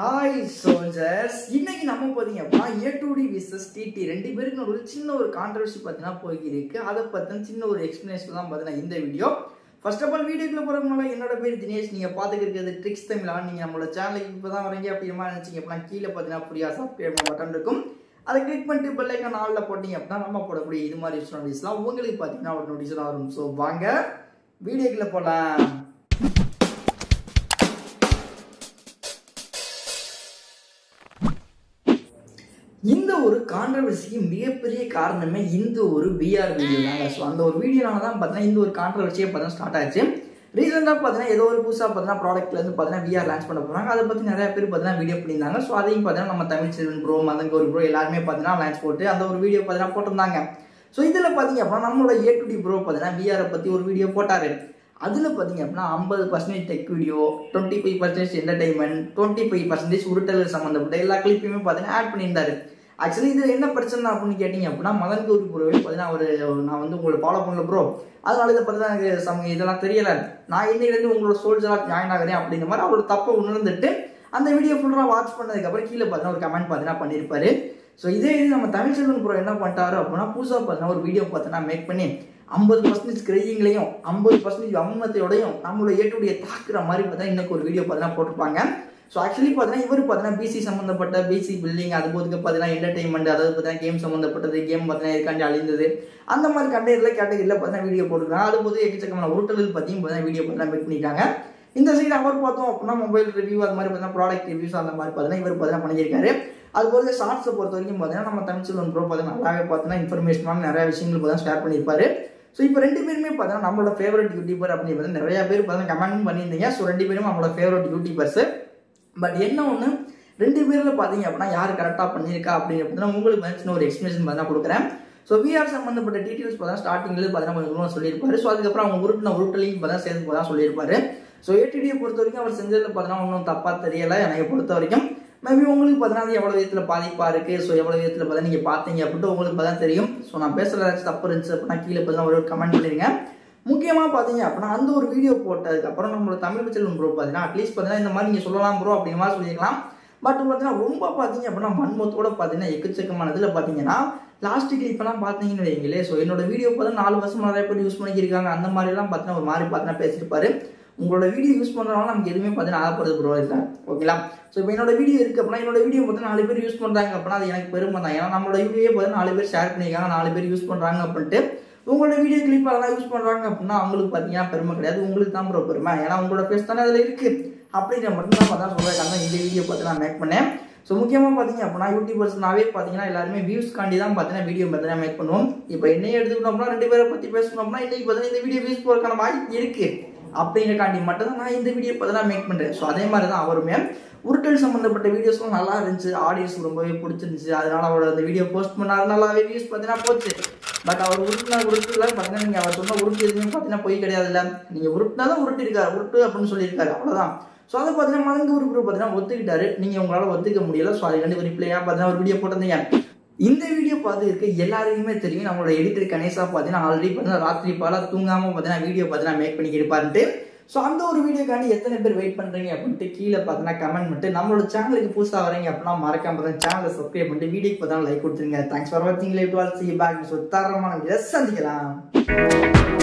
hi soldiers இன்னைக்கு நம்ம பார்த்தீங்க அப்படின்னா ஏ டு டி விசஸ் டிடி ரெண்டு பேருக்கு ஒரு சின்ன ஒரு கான்ட்ரவர்சி பார்த்தீங்கன்னா போயிருக்கு அதை பற்றின சின்ன ஒரு எக்ஸ்பிளனேஷன் தான் பார்த்தீங்கன்னா இந்த வீடியோ ஃபர்ஸ்ட் ஆஃப் ஆல் வீடியோக்குள்ள போகிறவங்கள என்னோட பேர் தினேஷ் நீங்கள் பார்த்துக்கிறது ட்ரிக்ஸ் தமிழா நீங்கள் நம்மளோட சேனலுக்கு இப்போ தான் வரீங்க அப்படிமா நினச்சிங்க அப்படின்னா கீழே பார்த்தீங்கன்னா ஃப்ரீயாக சப்ஸ்கிரைப் பட்டன் இருக்கும் அதை கிளிக் பண்ணிட்டு பெல்லைக்கான நாளில் போட்டிங்க அப்படின்னா நம்ம போடக்கூடிய இது மாதிரி நோட்டீஸ்லாம் உங்களுக்கு பார்த்தீங்கன்னா ஒரு நோட்டீஸாக வரும் ஸோ வாங்க வீடியோக்குள்ள போகலாம் இந்த ஒரு கான்ட்ரவர்சிக்கு மிகப்பெரிய காரணமே இந்த ஒரு பிஆர் வீடியோ தாங்க ஸோ அந்த ஒரு வீடியோனால தான் பார்த்தீங்கன்னா இந்த ஒரு கான்ட்ரவர்சியே பார்த்தீங்கன்னா ஸ்டார்ட் ஆச்சு ரீசெண்டாக பார்த்தீங்கன்னா ஏதோ ஒரு புதுசாக பார்த்தீங்கன்னா ப்ராடக்ட்லேருந்து பார்த்தீங்கன்னா விஆர் லான்ச் பண்ண போகிறாங்க அதை பற்றி நிறைய பேர் பார்த்தீங்கன்னா வீடியோ பண்ணியிருந்தாங்க ஸோ அதையும் பார்த்தீங்கன்னா நம்ம தமிழ் செல்வன் ப்ரோ மதங்க ஒரு ப்ரோ எல்லாருமே பார்த்தீங்கன்னா லான்ச் போட்டு அந்த ஒரு வீடியோ பார்த்தீங்கன்னா போட்டிருந்தாங்க ஸோ இதில் பார்த்தீங்க அப்படின்னா நம்மளோட ஏ டு டி ப்ரோ பார்த்தீங்கன்னா விஆரை பற்றி ஒரு வீடியோ போட்டார் அதில் பார்த்தீங்க அப்படின்னா ஐம்பது percentage tech video twenty five percentage entertainment twenty five percentage உருட்டல் சம்மந்தப்பட்ட எல்லா கிளிப்பையுமே பார்த்தீங்கன்னா ஆட் பண்ணியிருந்தாரு ஆக்சுவலி இது என்ன பிரச்சனை அப்படின்னு கேட்டிங்க அப்படின்னா மதன் கௌரி ப்ரோவே பார்த்தீங்கன்னா ஒரு நான் வந்து உங்களை ஃபாலோ பண்ணல ப்ரோ அதனால இதை பற்றி எனக்கு சம இதெல்லாம் தெரியல நான் இன்னையிலேருந்து உங்களோட சோல்ஜராக ஜாயின் ஆகிறேன் அப்படிங்கிற மாதிரி அவரோட தப்பை உணர்ந்துட்டு அந்த வீடியோ ஃபுல்லாக வாட்ச் பண்ணதுக்கப்புறம் கீழே பார்த்தீங்கன்னா ஒரு கமெண்ட் பார்த்தீங்கன்னா பண்ணியிருப்பாரு ஸோ இதே இது நம்ம தமிழ் செல்வன் ப்ரோ என்ன பண்ணிட்டாரு அப்படின்னா புதுசாக பார்த்தீங்கன்னா ஒரு வீடியோ பார்த்தீங்கன்னா மேக் பண்ணி ஐம்பது பர்சன்டேஜ் கிரேயிங்லையும் ஐம்பது பர்சன்டேஜ் அம்மத்தையோடையும் நம்மளோட ஏட்டுடைய தாக்குற மாதிரி பார்த்தீங்கன்னா இன்னைக்கு ஒரு வீடியோ பார்த்தீங்கன்னா போட்டிருப்பாங்க ஸோ ஆக்சுவலி பார்த்தீங்கன்னா இவர் பார்த்தீங்கன்னா பிசி சம்மந்தப்பட்ட பிசி பில்டிங் அது போதுக்கு பார்த்தீங்கன்னா என்டர்டைன்மெண்ட் அதாவது பார்த்தீங்கன்னா கேம் சம்மந்தப்பட்டது கேம் பார்த்தீங்கன்னா இதுக்காண்டி அழிந்தது அந்த மாதிரி கண்டெய்னில் கேட்டகரியில் பார்த்தீங்கன்னா வீடியோ போட்டுருக்காங்க அது போது எக்கச்சக்கமான உருட்டல் பற்றியும் பார்த்தீங்கன்னா வீடியோ பார்த்தீங்கன்னா மேக் பண்ணியிருக்காங்க இந்த சைடு அவர் பார்த்தோம் அப்படின்னா மொபைல் ரிவ்யூ அது மாதிரி பார்த்தீங்கன்னா ப்ராடக்ட் ரிவ்யூஸ் அந்த மாதிரி பார்த்தீங்கன்னா இவர் பார்த்தீங்கன்னா பண்ணியிருக்காரு அது போது ஷார்ட்ஸை பொறுத்த வரைக்கும் பார்த்தீங்கன்னா நம்ம தமிழ் செல்வன் ப்ரோ பார்த்தீங்கன்னா நல்லாவே பார்த்தீங்கன்னா இன்ஃபர்மேஷனான நிறைய விஷயங்கள் பார்த்தீங்கன்னா ஷேர் பண்ணியிருப்பாரு ஸோ இப்போ ரெண்டு பேருமே பார்த்தீங்கன்னா நம்மளோட ஃபேவரட் யூடியூபர் அப்படின்னு பார்த்தீங்கன்னா நிறைய பேர் பார்த்தீங்கன்னா கமெண்ட் பண்ணியிருந்தீங்க ஸோ ரெண்டு பேரும் நம்மளோட ஃபேவரட் யூடியூபர்ஸ் பட் என்ன ஒன்று ரெண்டு பேரில் பார்த்தீங்க அப்படின்னா யார் கரெக்டாக பண்ணியிருக்கா அப்படின்னு பார்த்தீங்கன்னா உங்களுக்கு வந்து சின்ன ஒரு எக்ஸ்பிளேஷன் பார்த்தீங்கன்னா கொடுக்குறேன் ஸோ விஆர் சம்மந்தப்பட்ட டீட்டெயில்ஸ் பார்த்தா ஸ்டார்டிங்கில் பார்த்தீங்கன்னா கொஞ்சம் கொஞ்சமாக சொல்லியிருப்பாரு ஸோ அதுக்கப்புறம் அவங்க உருட்டின உருட்டலையும் பார்த்தா சேர்த்து பார்த்தா சொல்லியிருப்பாரு ஸோ ஏடிடியை பொறுத்த வரைக்கும் அவர் செஞ்சதில் பார்த்தீங்கன்னா ஒன்றும் தப்பாக தெரியலை எனக்கு பொறுத்த வரைக்கும் மேபி உங்களுக்கு பார்த்தீங்கன்னா அது எவ்வளோ விதத்தில் பாதிப்பாக இருக்குது ஸோ எவ்வளோ விதத்தில் பார்த்தா நீங்கள் பார்த்தீங்க அப்படின்ட்டு உங்களுக்கு பார்த்தா தெரியும் ஸோ நான் பேசுகிற ஏதாச்சும் தப்பு இருந்துச்சு அப்படின்னா கீழே பார்த்தீங்கன்னா ஒரு கமெண்ட் பண்ணிடுங்க முக்கியமாக பார்த்தீங்க அப்படின்னா அந்த ஒரு வீடியோ போட்டதுக்கப்புறம் நம்மளோட தமிழ் செல்வம் ப்ரோ பார்த்தீங்கன்னா அட்லீஸ்ட் பார்த்தீங்கன்னா இந்த மாதிரி நீங்கள் சொல்லலாம் ப்ரோ அப்படிங்கிற மாதிரி சொல்லியிருக்கலாம் பட் பார்த்தீங்கன்னா ரொம்ப பார்த்தீங்க அப்படின்னா மண்மத்தோட பார்த்தீங்கன்னா எக்கச்சக்கமானதில் பார்த்தீங்கன்னா லாஸ்ட் கிளிப்பெல்லாம் பார்த்தீங்கன்னு வைங்களே ஸோ என்னோட வீடியோ பார்த்தா நாலு வருஷம் நிறைய பேர் யூஸ் பண்ணிக்கிருக்காங்க அந்த மாதிரிலாம் பார்த்தீங்கன்னா ஒரு மாதிரி பார்த்தீங்கன்னா பேசியிருப்பாரு உங்களோட வீடியோ யூஸ் பண்ணுறதுனால நமக்கு எதுவுமே பார்த்தீங்கன்னா ஆகப்படுறது ப்ரோ இல்லை ஓகேங்களா ஸோ இப்போ என்னோட வீடியோ இருக்குது அப்படின்னா என்னோட வீடியோ பார்த்தா நாலு பேர் யூஸ் பண்ணுறாங்க அப்படின்னா அது எனக்கு பெருமை தான் ஏன்னா நம்மளோட வீடியோ பார்த்தா நாலு பேர் ஷேர் பண்ணியிருக்காங்க நாலு பேர் யூஸ் பண்ணுறாங்க அப்படின்ட்டு உங்களோட வீடியோ கிளிப் அதெல்லாம் யூஸ் பண்ணுறாங்க அப்படின்னா அவங்களுக்கு பார்த்தீங்கன்னா பெருமை கிடையாது உங்களுக்கு தான் ப்ரோ பெருமை ஏன்னா உங்களோட ஃபேஸ் தானே அதில் இருக்குது அப்படிங்கிற மட்டும் தான் பார்த்தா சொல்லியிருக்காங்க இந்த வீடியோ பார்த்து நான் மேக் பண்ணேன் ஸோ முக்கியமாக பார்த்தீங்க அப்படின்னா யூடியூபர்ஸ்னாவே பார்த்தீங்கன்னா எல்லாருமே வியூஸ்க்காண்டி தான் பார்த்தீங்கன்னா வீடியோ பார்த்தீங்கன்னா மேக் பண்ணுவோம் இப்போ என்னையே எடுத்துக்கிட்டோம் அப்படின்னா ரெண்டு பேரை பற்றி பேசணும் அப்படின்னா இன்னைக்கு பார்த்தீங்கன்னா இந்த வீடியோ வியூஸ் போகிறதுக்கான வாய்ப்பு இருக்குது அப்படிங்கிறக்காண்டி மட்டும் தான் நான் இந்த வீடியோ பார்த்தீங்கன்னா மேக் பண்ணுறேன் ஸோ அதே மாதிரி தான் அவருமே உருட்டல் சம்மந்தப்பட்ட வீடியோஸ்லாம் நல்லா இருந்துச்சு ஆடியன்ஸ் ரொம்பவே பிடிச்சிருந்துச்சு அதனால அவரோட அந்த வீடியோ போஸ்ட் பண்ணாரு நல்லாவே வியூஸ் பார்த்தீங்கன்னா போச்சு பட் அவர் உருட்டுனா உருட்டுல பார்த்தீங்கன்னா நீங்கள் அவர் சொன்ன உருட்டு எதுவுமே பார்த்தீங்கன்னா போய் கிடையாதுல்ல நீங்கள் உருட்டுனா தான் உருட்டு இருக்காரு உருட்டு அப்படின்னு சொல்லியிருக்காரு அவ்வளோதான் ஸோ அதை பார்த்தீங்கன்னா மதங்க ஒரு குரூப் பார்த்தீங்கன்னா ஒத்துக்கிட்டாரு நீங்கள் உங்களால் ஒத்துக்க முடியல ஸோ அது ரெண்டு ரிப்ளையாக பார்த்தீங்கன்னா ஒரு வீடியோ போட்டிருந்தீங்க இந்த வீடியோ பார்த்து இருக்க எல்லாருக்குமே தெரியும் நம்மளோட எடிட்டர் கணேசா பார்த்தீங்கன்னா ஆல்ரெடி பார்த்தீங்கன்னா ராத்திரி பாலா தூங்காமல் பார்த்தீங்கன்னா வீடியோ பார்த்தீங்கன்னா மேக் பண்ணிக்கிருப்பாருன்ட்டு ஸோ அந்த ஒரு வீடியோக்காண்டி எத்தனை பேர் வெயிட் பண்ணுறீங்க அப்படின்ட்டு கீழே பார்த்தீங்கன்னா கமெண்ட் பண்ணிட்டு நம்மளோட சேனலுக்கு புதுசாக வரீங்க அப்படின்னா மறக்காம பார்த்தா சேனலை சப்ஸ்கிரைப் பண்ணிட்டு வீடியோக்கு பார்த்தா லைக் கொடுத்துருங்க தேங்க்ஸ் ஃபார் வாட்சிங் லைவ் டுவெல் சி பேக் ஸோ தரமான வீடியோ சந்திக்கலாம்